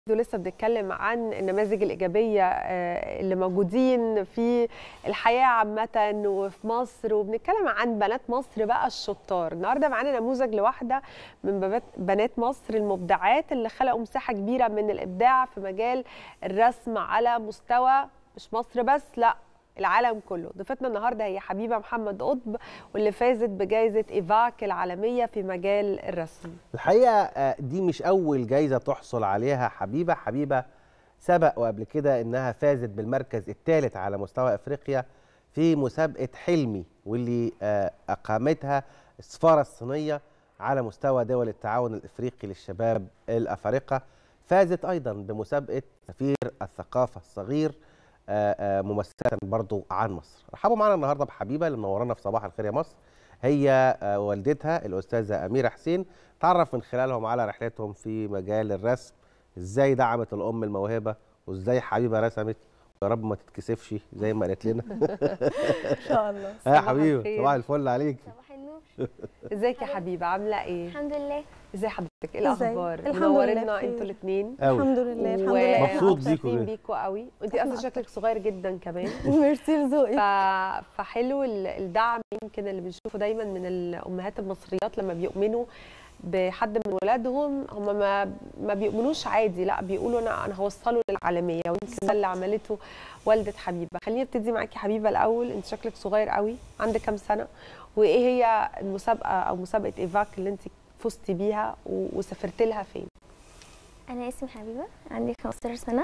ولسه بنتكلم عن النماذج الإيجابية آه، اللي موجودين في الحياة عامة وفي مصر وبنتكلم عن بنات مصر بقى الشطار النهاردة معانا نموذج لواحدة من بنات- بنات مصر المبدعات اللي خلقوا مساحة كبيرة من الإبداع في مجال الرسم على مستوى مش مصر بس لا العالم كله ضيفتنا النهارده هي حبيبه محمد قطب واللي فازت بجائزه ايفاك العالميه في مجال الرسم الحقيقه آه، دي مش اول جايزه تحصل عليها حبيبه حبيبه سبق وقبل كده انها فازت بالمركز الثالث على مستوى افريقيا في مسابقه حلمي واللي آه، اقامتها السفاره الصينيه على مستوى دول التعاون الافريقي للشباب الافارقه فازت ايضا بمسابقه سفير الثقافه الصغير آه، آه، ممثله برضو عن مصر رحبوا معنا النهارده بحبيبه اللي منورانا في صباح الخير يا مصر هي آه، والدتها الاستاذه اميره حسين تعرف من خلالهم على رحلتهم في مجال الرسم ازاي دعمت الام الموهبه وازاي حبيبه رسمت يا رب ما تتكسفش زي ما قالت لنا ان شاء الله يا صباح حبيبه الخير. صباح الفل عليك صباح النور ازيك يا حبيبه عامله ايه الحمد لله ازي حضرتك ايه ازاي؟ الاخبار الحمد لله منورنا بخير. انتوا الاثنين قوي الحمد لله الحمد لله مبسوط إحنا بيكوا ومبسوطين جدا. بيكوا قوي وانت إحنا اصلا شكلك صغير جدا كمان أكتر. ميرسي ف... لذوقك فحلو ال- الدعم يمكن اللي بنشوفه دايما من الامهات المصريات لما بيؤمنوا بحد من ولادهم هم ما ما بيؤمنوش عادي لا بيقولوا انا انا هوصله للعالميه ويمكن ده اللي عملته والده حبيبه خليني ابتدي معاكي حبيبه الاول انت شكلك صغير قوي عندك كام سنه وايه هي المسابقه او مسابقه ايفاك اللي انت فزتي بيها و- وسافرت لها فين انا اسمي حبيبه عندي 15 سنه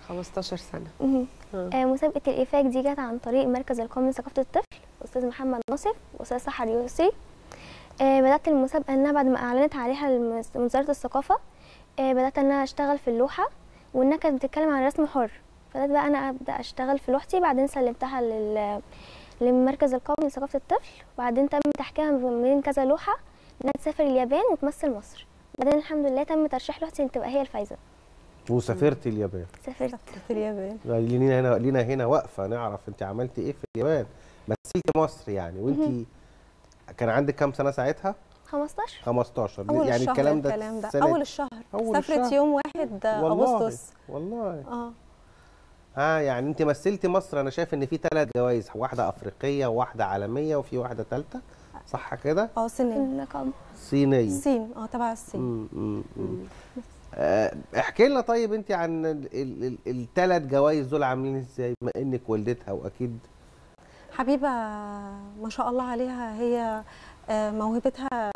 15 سنه مهم. آه. آه، مسابقه الايفاك دي جت عن طريق المركز القومي لثقافه الطفل استاذ محمد ناصف واستاذ سحر يوسي آه، بدات المسابقه ان انا بعد ما اعلنت عليها المس- وزاره الثقافه آه، بدات ان انا اشتغل في اللوحه وانها كانت بتتكلم عن رسم حر بدات بقى انا ابدا اشتغل في لوحتي بعدين سلمتها لل للمركز القومي لثقافه الطفل وبعدين تم تحكيمها من كذا لوحه انها تسافر اليابان وتمثل مصر بعدين الحمد لله تم ترشيح لوحتي ان تبقى هي الفايزه وسافرت اليابان سافرت في اليابان لينا هنا لينا هنا وقفه نعرف انت عملتي ايه في اليابان مثلت مصر يعني وانت كان عندك كام سنه ساعتها 15 15 اول يعني الشهر الكلام ده الكلام ده سنة- اول الشهر أول سافرت الشهر. يوم 1 والله اغسطس والله اه ها يعني انت مثلتي مصر انا شايف ان في ثلاث جوائز واحده افريقيه وواحده عالميه وفي واحده ثالثه صح كده اه صينيه النقاب صينيه الصين اه تبع الصين مم، مم، مم. آه، احكي لنا طيب انت عن الثلاث جوائز دول عاملين ازاي بما انك والدتها واكيد حبيبه ما شاء الله عليها هي آه، موهبتها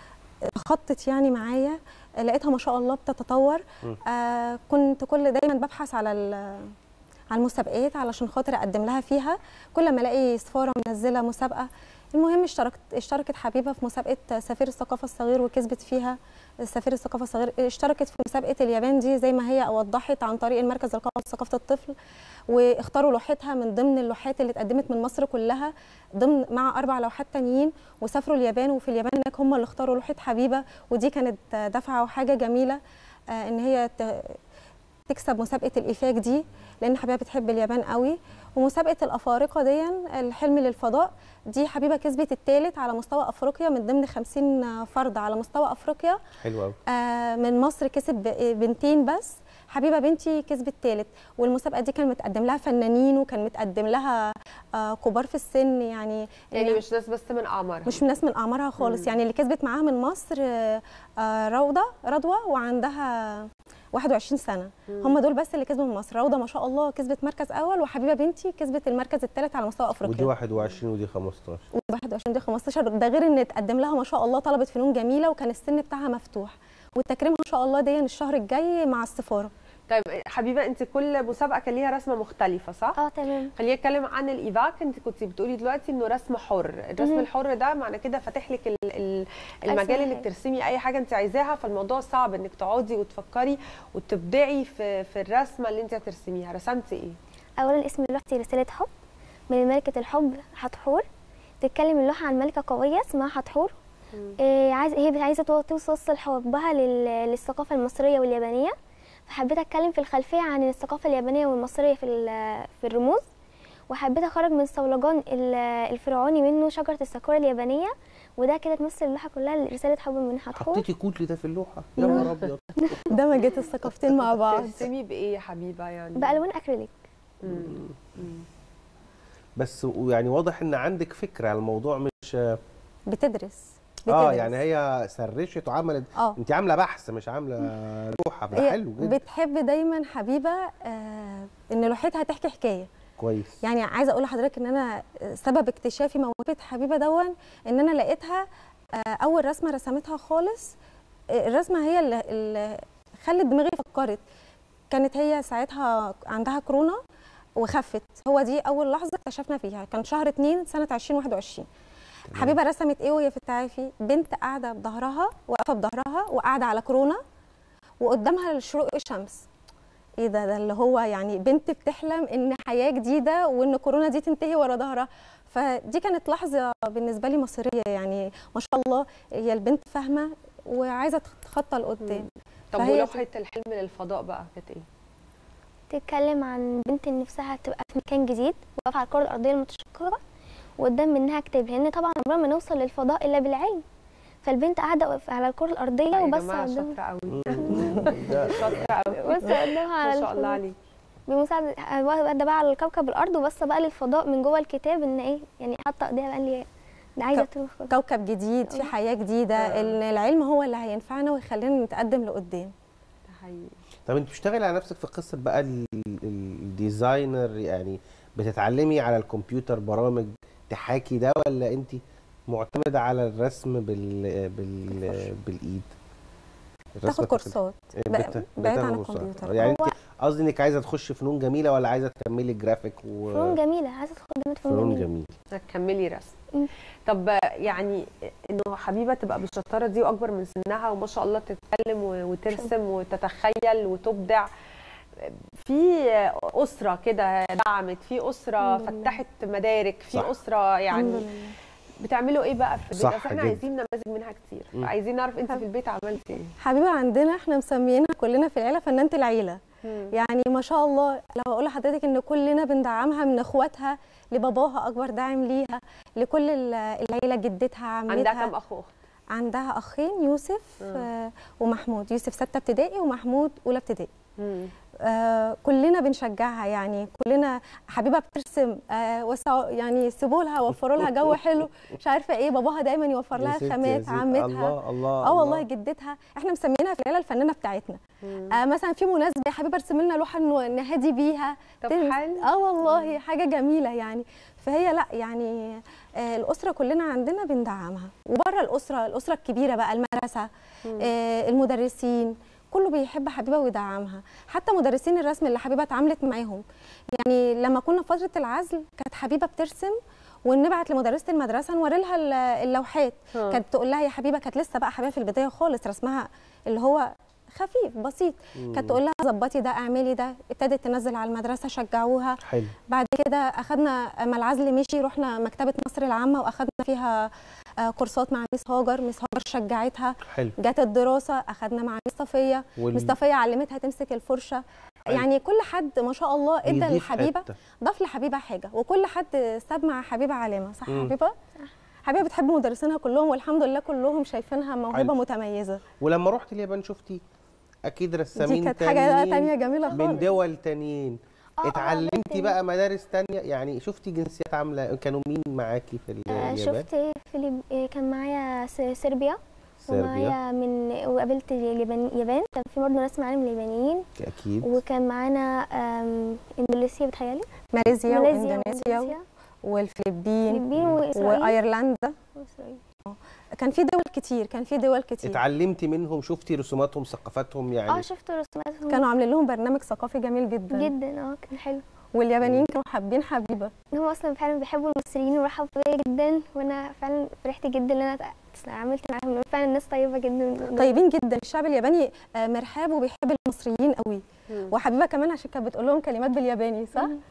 خطت يعني معايا آه، لقيتها ما شاء الله بتتطور مم. آه كنت كل دايما ببحث على ال- على المسابقات علشان خاطر اقدم لها فيها كل ما الاقي سفاره منزله مسابقه المهم اشتركت اشتركت حبيبه في مسابقه سفير الثقافه الصغير وكسبت فيها سفير الثقافه الصغير اشتركت في مسابقه اليابان دي زي ما هي وضحت عن طريق المركز القومي لثقافه الطفل واختاروا لوحتها من ضمن اللوحات اللي اتقدمت من مصر كلها ضمن مع اربع لوحات تانيين وسافروا اليابان وفي اليابان هناك هم اللي اختاروا لوحه حبيبه ودي كانت دفعه وحاجه جميله آه، ان هي ت- تكسب مسابقه الايفاك دي لان حبيبه بتحب اليابان قوي ومسابقه الافارقه دي الحلم للفضاء دي حبيبه كسبت الثالث على مستوى افريقيا من ضمن 50 فرد على مستوى افريقيا حلو قوي آه، من مصر كسب ب- بنتين بس حبيبه بنتي كسبت ثالث والمسابقه دي كان متقدم لها فنانين وكان متقدم لها آه، كبار في السن يعني يعني إن- مش ناس بس من اعمارها مش من ناس من اعمارها خالص مم. يعني اللي كسبت معاها من مصر آه، آه، روضه رضوى وعندها 21 سنه مم. هم دول بس اللي كسبوا من مصر روضه ما شاء الله كسبت مركز اول وحبيبه بنتي كسبت المركز الثالث على مستوى ودي افريقيا 21 ودي 15 ودي 21 دي 15 ده غير ان اتقدم لها ما شاء الله طلبه فنون جميله وكان السن بتاعها مفتوح والتكريم ان شاء الله دي الشهر الجاي مع السفاره طيب حبيبه انت كل مسابقه كان ليها رسمه مختلفه صح؟ اه تمام خلينا نتكلم عن الايفاك انت كنت بتقولي دلوقتي انه رسم حر الرسم مهم. الحر ده معنى كده فاتح لك ال- ال- المجال انك حاجة. ترسمي اي حاجه انت عايزاها فالموضوع صعب انك تقعدي وتفكري وتبدعي في في الرسمه اللي انت هترسميها رسمتي ايه اولا اسم لوحتي رساله حب من ملكه الحب حتحور تتكلم اللوحه عن ملكه قويه اسمها حتحور إيه عايز هي عايزه تو- توصل حبها لل- للثقافه المصريه واليابانيه فحبيت اتكلم في الخلفيه عن الثقافه اليابانيه والمصريه في ال- في الرموز وحبيت اخرج من صولجان ال- الفرعوني منه شجره الساكورا اليابانيه وده كده تمثل اللوحه كلها رساله حب من حتحور حطيتي كوتلي ده في اللوحه يا نهار ابيض دمجت الثقافتين مع بعض ترسمي بايه يا حبيبه يعني بالوان اكريليك مم. مم. بس يعني واضح ان عندك فكره على الموضوع مش بتدرس اه بتدرس. يعني هي سرشت وعملت اه انت عامله بحث مش عامله لوحه ده هي حلو جدا بتحب دايما حبيبه آه ان لوحتها تحكي حكايه كويس يعني عايزه اقول لحضرتك ان انا سبب اكتشافي موهبه حبيبه دون ان انا لقيتها آه، اول رسمه رسمتها خالص آه، الرسمه هي اللي, اللي خلت دماغي فكرت كانت هي ساعتها عندها كورونا وخفت هو دي اول لحظه اكتشفنا فيها كان شهر 2 سنه 2021 حبيبه رسمت ايه وهي في التعافي بنت قاعده بظهرها واقفه بظهرها وقاعده على كورونا وقدامها شروق الشمس ايه ده ده اللي هو يعني بنت بتحلم ان حياه جديده وان كورونا دي تنتهي ورا ظهرها فدي كانت لحظه بالنسبه لي مصيريه يعني ما شاء الله هي البنت فاهمه وعايزه تتخطى لقدام طب فهي- ولوحه الحلم للفضاء بقى كانت ايه تتكلم عن بنت نفسها تبقى في مكان جديد واقفه على الكره الارضيه المتشققه وقدام منها كتاب لان طبعا عمرنا ما نوصل للفضاء الا بالعلم فالبنت قاعده واقفة على الكره الارضيه يا وبس جماعه قدامها شاطره قوي ده شاطره قوي بس قدامها على ما شاء الله الفضاء. عليك بمساعدة ده بقى على الكوكب الأرض وبس بقى للفضاء من جوه الكتاب إن إيه يعني حاطة إيديها بقى لي ده عايزة كو- تروح كوكب جديد في آه. حياه جديده آه. ان العلم هو اللي هينفعنا ويخلينا نتقدم لقدام ده حقيقي طب انت بتشتغلي على نفسك في قصه بقى ال- ال- الديزاينر يعني بتتعلمي على الكمبيوتر برامج تحاكي ده ولا انت معتمده على الرسم بال بال بالايد الرسم تاخد بتاخد- كورسات بت- بعيد بتاخد عن كورسات. الكمبيوتر. يعني هو- انت قصدي انك عايزه تخشي فنون جميله ولا عايزه تكملي جرافيك و فنون جميلة عايزة تدخل جامعة فنون فنون جميلة جميل هتكملي رسم مم. طب يعني انه حبيبه تبقى بالشطاره دي واكبر من سنها وما شاء الله تتكلم و- وترسم وتتخيل وتبدع في اسره كده دعمت في اسره الحمد لله. فتحت مدارك في صح. اسره الحمد يعني لله بتعملوا ايه بقى في البيت صح اصل احنا جدا. عايزين نماذج منها كتير مم. فعايزين نعرف انت في البيت عملتي ايه حبيبه عندنا احنا مسميينها كلنا في العيله فنانه العيله مم. يعني ما شاء الله لو اقول لحضرتك ان كلنا بندعمها من اخواتها لباباها اكبر داعم ليها لكل ال- العيله جدتها عمتها عندها كم اخ واخت عندها اخين يوسف مم. آه ومحمود يوسف سته ابتدائي ومحمود اولى ابتدائي مم. آه كلنا بنشجعها يعني كلنا حبيبه بترسم آه وسعوا يعني سيبوا لها وفروا لها جو حلو مش عارفه ايه باباها دايما يوفر يا لها ستي يا خامات ستي. عمتها الله الله اه والله الله. جدتها احنا مسمينها في العيله الفنانه بتاعتنا مم. آه مثلا في مناسبه يا حبيبه ارسم لنا لوحه نو- نهادي بيها طب ترس- حلو. اه والله حاجه جميله يعني فهي لا يعني آه الاسره كلنا عندنا بندعمها وبره الاسره الاسره الكبيره بقى المدرسه مم. آه المدرسين كله بيحب حبيبه ويدعمها حتى مدرسين الرسم اللي حبيبه اتعاملت معاهم يعني لما كنا في فتره العزل كانت حبيبه بترسم ونبعت لمدرسه المدرسه نوري لها ال- اللوحات آه. كانت تقول لها يا حبيبه كانت لسه بقى حبيبه في البدايه خالص رسمها اللي هو خفيف بسيط كانت تقول لها ظبطي ده اعملي ده ابتدت تنزل على المدرسه شجعوها حلو بعد كده اخدنا ما العزل مشي رحنا مكتبه مصر العامه واخدنا فيها آه، كورسات مع ميس هاجر ميس هاجر شجعتها حلو جت الدراسه اخدنا مع ميس صفيه وال- ميس صفيه علمتها تمسك الفرشه حلو. يعني كل حد ما شاء الله ادى بيضيف لحبيبه حتة. ضاف لحبيبه حاجه وكل حد ساب مع حبيبه علامه صح مم. حبيبه حبيبه بتحب مدرسينها كلهم والحمد لله كلهم شايفينها موهبه حلو. متميزه ولما رحت اليابان شفتي اكيد دي رسامين كانت حاجه تانيين تانية جميله من خالص دول تانيين آه، آه، اتعلمتي ممكن. بقى مدارس تانية يعني شفتي جنسيات عامله كانوا مين معاكي في آه، اليابان شفت فيليب آه، كان معايا س- صربيا صربيا ومعايا من وقابلت اليابان يابان كان في برضه ناس معانا من اليابانيين اكيد وكان معانا آم، اندونيسيا بتهيألي ماليزيا ماليزيا واندونيسيا والفلبين الفلبين واسرائيل وايرلندا وإسرائيل. كان في دول كتير كان في دول كتير اتعلمتي منهم شفتي رسوماتهم ثقافاتهم اه يعني شفت رسوماتهم كانوا عاملين لهم برنامج ثقافي جميل جدا جدا اه كان حلو واليابانيين كانوا حابين حبيبه هم اصلا فعلا بيحبوا المصريين ورحبوا بيا جدا وانا فعلا فرحت جدا ان انا عملت معاهم فعلا ناس طيبه جدا طيبين جدا الشعب الياباني آه، مرحاب وبيحب المصريين قوي مم. وحبيبه كمان عشان كانت بتقول لهم كلمات بالياباني صح مم.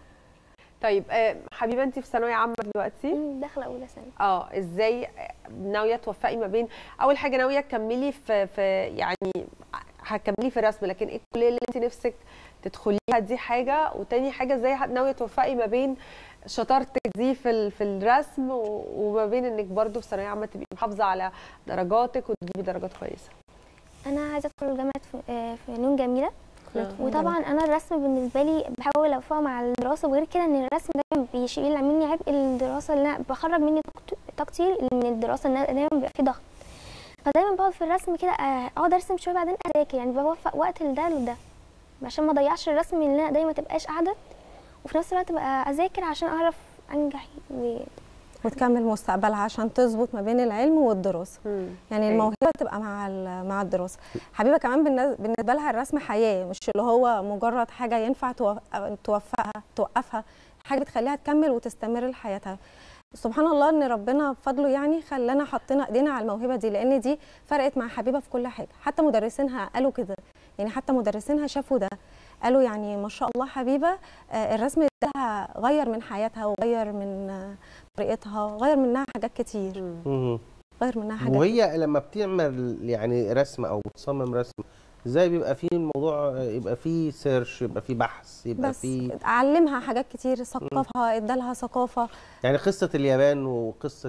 طيب آه، حبيبه انت في ثانويه عامه دلوقتي مم، داخله اولى سنه اه ازاي ناويه توفقي ما بين اول حاجه ناويه تكملي في في يعني هتكملي في الرسم لكن ايه الكليه اللي انت نفسك تدخليها دي حاجه وتاني حاجه ازاي هت- ناويه توفقي ما بين شطارتك دي في ال- في الرسم و- وما بين انك برضو في ثانويه عامه تبقي محافظه على درجاتك وتجيبي درجات كويسه انا عايزه ادخل جامعه ف- آه، فنون جميله آه. وطبعا انا الرسم بالنسبه لي بحاول اوفقه مع الدراسه وغير كده ان الرسم دايما بيشيل مني عبء الدراسه اللي انا بخرج مني طاقت- طاقتي من الدراسه ان أنا دايما بيبقى في ضغط فدايما بقعد في الرسم كده آه، اقعد ارسم شويه بعدين اذاكر يعني بوفق وقت لده لده عشان ما اضيعش الرسم اللي انا دايما تبقاش قاعده وفي نفس الوقت بقى اذاكر عشان اعرف انجح و... وتكمل مستقبلها عشان تظبط ما بين العلم والدراسه مم. يعني أيوة. الموهبه تبقى مع ال- مع الدراسه حبيبه كمان بالنز- بالنسبه لها الرسم حياه مش اللي هو مجرد حاجه ينفع توف- توفقها توقفها حاجه بتخليها تكمل وتستمر لحياتها سبحان الله ان ربنا بفضله يعني خلانا حطينا ايدينا على الموهبه دي لان دي فرقت مع حبيبه في كل حاجه حتى مدرسينها قالوا كده يعني حتى مدرسينها شافوا ده قالوا يعني ما شاء الله حبيبه آه، الرسم ده غير من حياتها وغير من آه، طريقتها غير منها حاجات كتير مم. مهم. غير منها حاجات وهي لما بتعمل يعني رسم او بتصمم رسم ازاي بيبقى فيه الموضوع يبقى فيه سيرش يبقى فيه بحث يبقى بس فيه علمها حاجات كتير ثقفها ادالها ثقافه يعني قصه اليابان وقصه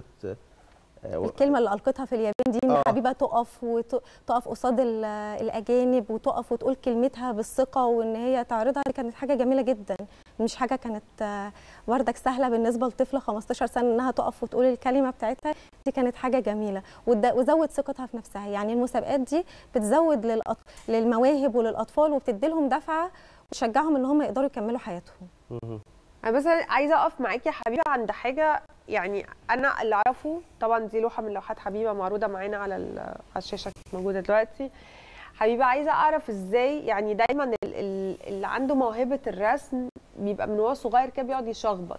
آه، الكلمه اللي القتها في اليابان دي ان آه. حبيبه تقف وتقف قصاد ال- الاجانب وتقف وتقول كلمتها بالثقه وان هي تعرضها دي كانت حاجه جميله جدا مش حاجه كانت آه، وردك سهله بالنسبه لطفله 15 سنه انها تقف وتقول الكلمه بتاعتها دي كانت حاجه جميله وده- وزود ثقتها في نفسها يعني المسابقات دي بتزود للأط... للمواهب وللاطفال وبتدي لهم دفعه وتشجعهم ان هم يقدروا يكملوا حياتهم مهم. انا بس عايزه اقف معاكي يا حبيبه عند حاجه يعني انا اللي اعرفه طبعا دي لوحه من لوحات حبيبه معروضه معانا على ال- على الشاشه موجوده دلوقتي حبيبه عايزه اعرف ازاي يعني دايما ال- ال- اللي عنده موهبه الرسم بيبقى من وهو صغير كده بيقعد يشخبط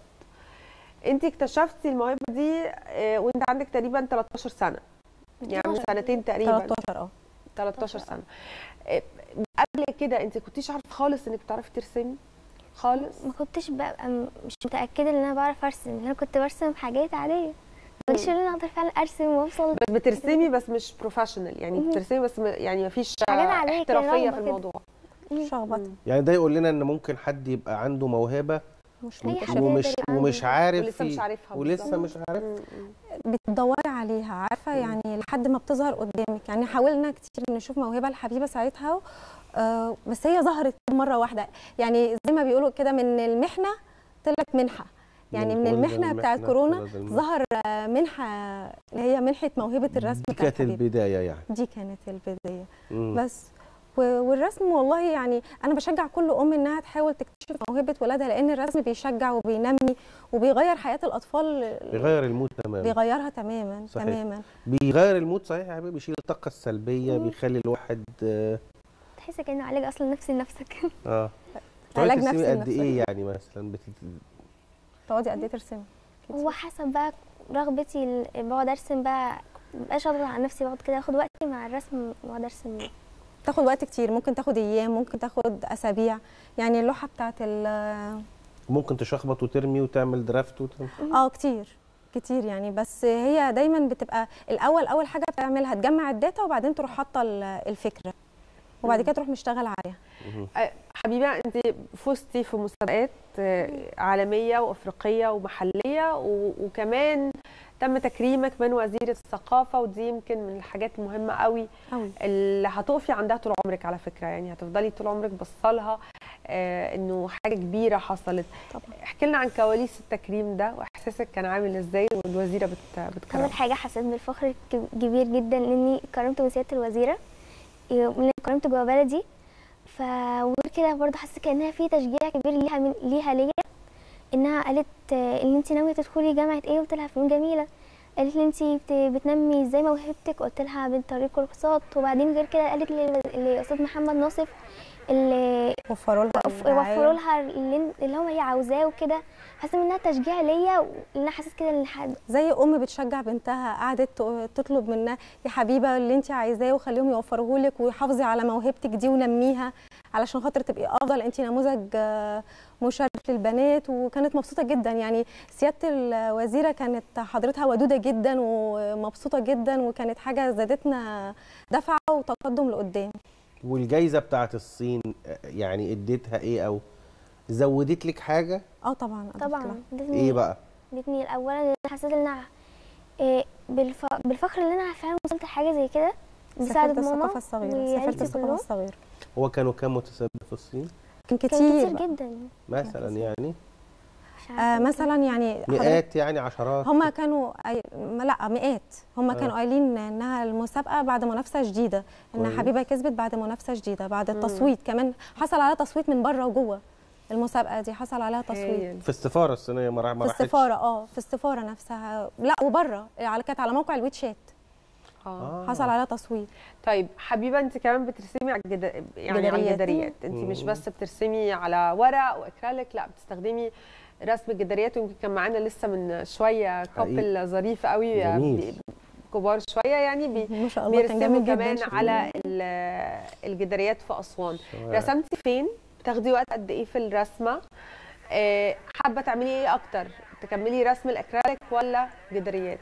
انت اكتشفتي الموهبه دي آه، وانت عندك تقريبا 13 سنه يعني من سنتين تقريبا 13 اه 13 سنه آه، قبل كده انت كنتيش عارفه خالص انك بتعرفي ترسمي خالص ما كنتش ببقى م- مش متاكده ان انا بعرف ارسم انا كنت برسم حاجات عاديه مش ان انا اقدر فعلا ارسم واوصل بس بترسمي بس مش بروفيشنال يعني مم. بترسمي بس م- يعني ما فيش حاجات عادية كده، احترافيه رغبة في كده. الموضوع شخبط مم. يعني ده يقول لنا ان ممكن حد يبقى عنده موهبه مش أي منتشرة. حد ومش يقدر يبقى ومش عنده. عارف ولسه مش ي- عارفها ولسه بالظبط. مش عارف مم. بتدوري عليها عارفه يعني لحد ما بتظهر قدامك يعني حاولنا كتير نشوف موهبه الحبيبه ساعتها آه، بس هي ظهرت مره واحده يعني زي ما بيقولوا كده من المحنه طلعت منحه يعني من ولد المحنه بتاعت المحنة كورونا ولد المحنة. ظهر آه، منحه اللي هي منحه موهبه الرسم دي بتاعت كانت الحبيبه البدايه يعني دي كانت البدايه مم. بس و- والرسم والله يعني انا بشجع كل ام انها تحاول تكتشف موهبه ولادها لان الرسم بيشجع وبينمي وبيغير حياه الاطفال بيغير المود تماما بيغيرها تماما صحيح. تماما بيغير المود صحيح يا حبيبي بيشيل الطاقه السلبيه بيخلي الواحد اه تحس كانه علاج اصلا نفسي لنفسك اه علاج بتقعدي ترسمي نفسي قد لنفسك. ايه يعني مثلا بت... تقعدي قد ايه ترسمي هو حسب بقى رغبتي ال- بقعد ارسم بقى مبقاش اضغط على نفسي بقعد كده اخد وقتي مع الرسم واقعد ارسم تاخد وقت كتير ممكن تاخد ايام ممكن تاخد اسابيع يعني اللوحه بتاعت ال- ممكن تشخبط وترمي وتعمل درافت وتعمل... اه كتير كتير يعني بس هي دايما بتبقى الاول اول حاجه بتعملها تجمع الداتا وبعدين تروح حاطه ال- الفكره وبعد كده تروح مشتغل عليها آه، حبيبه انت فزتي في مسابقات آه، عالميه وافريقيه ومحليه و- وكمان تم تكريمك من وزير الثقافه ودي يمكن من الحاجات المهمه قوي قوي اللي هتقفي عندها طول عمرك على فكره يعني هتفضلي طول عمرك بصلها آه انه حاجه كبيره حصلت طبعا احكي لنا عن كواليس التكريم ده واحساسك كان عامل ازاي والوزيره بت بتكرم اول حاجه حسيت بالفخر كب- كبير جدا لاني كرمت من سياده الوزيره من كرمت جوه بلدي ف وغير كده برضه حسيت كانها في تشجيع كبير ليها من ليها ليا انها قالت آه، ان انت ناويه تدخلي جامعه ايه قلت لها فنون جميله قالت لي انت بت- بتنمي ازاي موهبتك قلت لها من طريق كورسات وبعدين غير كده قالت لي الاستاذ محمد ناصف اللي وفروا لها وف- الرعاية. وفروا لها اللي اللي هو هي عاوزاه وكده حاسه منها تشجيع ليا وان انا حسيت كده ان حد زي ام بتشجع بنتها قعدت ت- تطلب منها يا حبيبه اللي انت عايزاه وخليهم يوفروه لك وحافظي على موهبتك دي ونميها علشان خاطر تبقي افضل انت نموذج آه، مشرف للبنات وكانت مبسوطه جدا يعني سياده الوزيره كانت حضرتها ودوده جدا ومبسوطه جدا وكانت حاجه زادتنا دفعه وتقدم لقدام والجايزه بتاعت الصين آه، يعني اديتها ايه او زودت لك حاجه اه طبعا أضفت لها. طبعا ادتني ايه بقى ادتني اولا ان انا حسيت ان انا إيه بالف... بالفخر اللي انا فعلا وصلت لحاجه زي كده دي سافرت ساعدت ماما الثقافه الصغيره سافرت وعيلتي الثقافه كلهم الصغيره هو كانوا كام متسابق في الصين كان كان كتير كتير بقى. جدا مثلا يعني مش آه عارفة مثلا يعني حضرتك- مئات يعني عشرات هما كانوا أي... ما- لا مئات هما آه. كانوا قايلين انها المسابقه بعد منافسه جديده ان كويس. حبيبه كسبت بعد منافسه جديده بعد مم. التصويت كمان حصل عليها تصويت من بره وجوه المسابقه دي حصل عليها تصويت هايل. في السفاره الصينيه ما راح- ما في راحتش السفاره اه في السفاره نفسها لا وبره على كانت على موقع الويتشات اه حصل عليها تصويت طيب حبيبه انت كمان بترسمي على الجد... يعني على جداريات. الجداريات انت مش مم. بس بترسمي على ورق واكريليك لا بتستخدمي رسم الجداريات ويمكن كان معانا لسه من شويه كابل ظريف قوي جميل. بي- كبار شويه يعني بي... ما شاء الله كان بيرسموا جميل جدا كمان شكله. على ال- الجداريات في اسوان شوارع. رسمتي فين بتاخدي وقت قد ايه في الرسمه آه، حابه تعملي ايه اكتر تكملي رسم الاكريليك ولا جداريات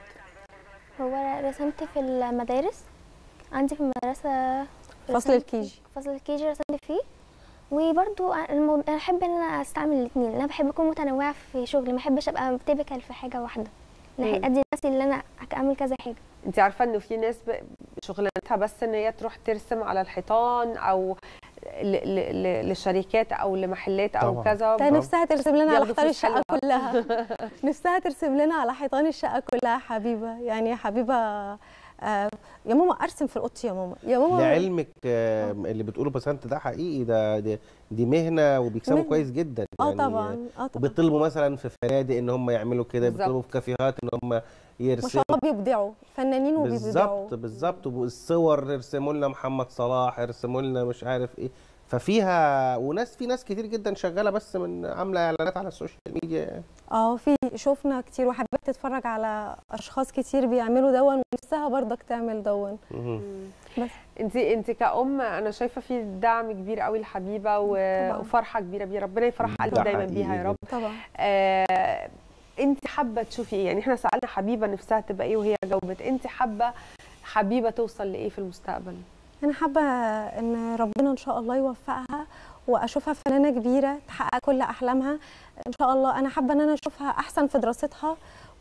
هو رسمت في المدارس عندي في المدرسة فصل رسمت- الكيجي فصل الكيجي رسمت فيه وبرضو المو... انا احب ان انا استعمل الاثنين انا بحب اكون متنوعه في شغلي ما احبش ابقى تيبيكال في حاجه واحده مم. لا ادي نفسي اللي انا اعمل كذا حاجه انت عارفه انه في ناس ب- شغلانتها بس ان هي تروح ترسم على الحيطان او ل- ل- ل- لشركات او لمحلات او طبعاً. كذا ده نفسها ترسم لنا على ياخدوا حيطان فلوس الشقه حلوة. كلها نفسها ترسم لنا على حيطان الشقه كلها حبيبه يعني يا حبيبه آه يا ماما ارسم في اوضتي يا ماما يا ماما لعلمك آه، اللي بتقوله بسنت ده حقيقي ده دي, دي مهنه وبيكسبوا مهنة. كويس جدا اه يعني طبعا اه طبعا وبيطلبوا مثلا في فنادق ان هم يعملوا كده بالظبط. بيطلبوا في كافيهات ان هم ما يرسموا شاء الله بيبدعوا فنانين وبيبدعوا بالظبط بالظبط والصور يرسموا لنا محمد صلاح يرسموا لنا مش عارف ايه ففيها وناس في ناس كتير جدا شغاله بس من عامله اعلانات على السوشيال ميديا يعني اه في شفنا كتير وحبيت تتفرج على اشخاص كتير بيعملوا دون ونفسها برضك تعمل دون مهم. بس انت انت كأم انا شايفه في دعم كبير قوي لحبيبه و... طبعاً. وفرحه كبيره بيها ربنا يفرح ده قلبه دايما حقيقي بيها يا رب طبعا آه، انت حابه تشوفي ايه يعني احنا سالنا حبيبه نفسها تبقى ايه وهي جاوبت انت حابه حبيبه توصل لايه في المستقبل انا حابه ان ربنا ان شاء الله يوفقها واشوفها فنانه كبيره تحقق كل احلامها ان شاء الله انا حابه ان انا اشوفها احسن في دراستها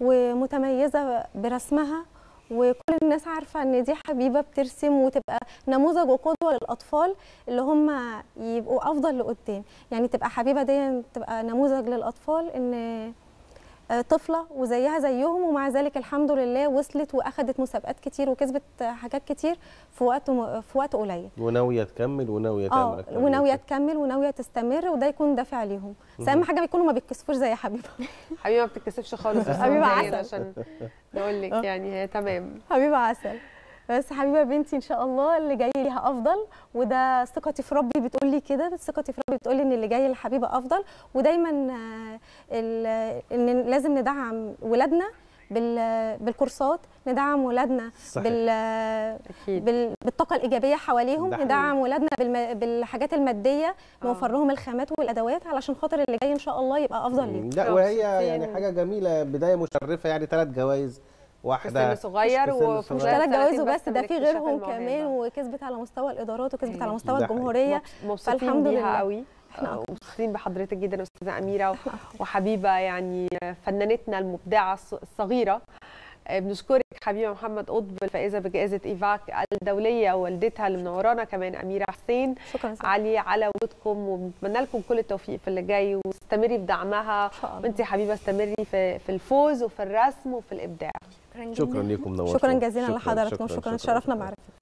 ومتميزه برسمها وكل الناس عارفه ان دي حبيبه بترسم وتبقى نموذج وقدوه للاطفال اللي هم يبقوا افضل لقدام يعني تبقى حبيبه دي تبقى نموذج للاطفال ان آه، طفله وزيها زيهم ومع ذلك الحمد لله وصلت واخدت مسابقات كتير وكسبت حاجات كتير في وقت م- في وقت قليل وناويه تكمل وناويه تعمل اه أكتر من وناويه كده. تكمل وناويه تستمر وده يكون دافع ليهم بس مهم. اهم حاجه بيكونوا ما بيتكسفوش زي حبيبه حبيبه ما بتتكسفش خالص بس حبيبة مبدئياً عسل. عشان نقول لك آه. يعني هي تمام حبيبه عسل بس حبيبه بنتي ان شاء الله اللي جاي ليها افضل وده ثقتي في ربي بتقول لي كده ثقتي في ربي بتقول لي ان اللي جاي لحبيبه افضل ودايما آه، ال- ان لازم ندعم ولادنا بال- بالكورسات ندعم ولادنا صحيح. بال اكيد بال- بالطاقه الايجابيه حواليهم ده حقيقي. ندعم ولادنا بالم... بالحاجات الماديه آه. نوفر لهم الخامات والادوات علشان خاطر اللي جاي ان شاء الله يبقى افضل ليهم لا لو وهي ستين يعني حاجه جميله بدايه مشرفه يعني ثلاث جوائز في واحده سن صغير في سن وفي صغير. مش خلال ثلاث جوائز سنتين وبس بس ده من في اكتشاف غيرهم الموهبة. كمان وكسبت على مستوى الادارات وكسبت على أيوة. مستوى ده حقيقي. الجمهوريه مبس- مبسوطين فالحمد بيها لله. قوي آه، ومبسوطين بحضرتك جدا استاذه اميره وحبيبه يعني فنانتنا المبدعه الص- الصغيره آه، بنشكرك حبيبه محمد قطب الفائزه بجائزه ايفاك الدوليه ووالدتها اللي منورانا كمان اميره حسين شكرا سيدي. علي على وجودكم وبنتمنى لكم كل التوفيق في اللي جاي واستمري في دعمها ان شاء الله وانت يا حبيبه استمري في في الفوز وفي الرسم وفي الابداع شكرا لكم نورتونا شكرا جزيلا شكراً، لحضراتكم شكراً، شكرا شكراً. شرفنا معرفتك